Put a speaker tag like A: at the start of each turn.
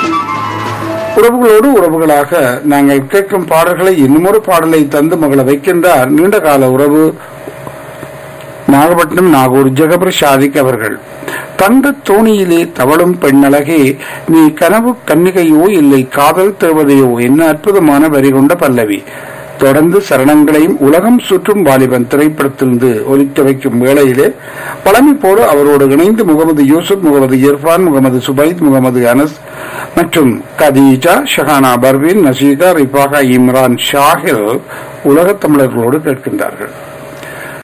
A: உறவுகளோடு உறவுகளாக நாங்கள் கேட்கும் பாடல்களை இன்னுமொரு பாடலை தந்து மகள வைக்கின்றார் நீண்டகால உறவு நாகப்பட்டினம் நாகூர் ஜெகபர் ஷாதிக் அவர்கள் தந்த தோணியிலே தவளும் பெண்ணழகே நீ கனவு கன்னிகையோ இல்லை காதல் தேவதையோ என்ன அற்புதமான வரி கொண்ட பல்லவி தொடர்ந்து சரணங்களையும் உலகம் சுற்றும் வாலிபன் திரைப்படத்திலிருந்து ஒலிக்க வைக்கும் வேளையிலே பழமை போல அவரோடு இணைந்து முகமது யூசுப் முகமது இர்ஃபான் முகமது சுபைத் முகமது அனஸ் மற்றும் கதீஜா ஷஹானா பர்வீன் நசீகா ரிஃபாகா இம்ரான் ஷாஹில் உலகத் தமிழர்களோடு கேட்கின்றார்கள்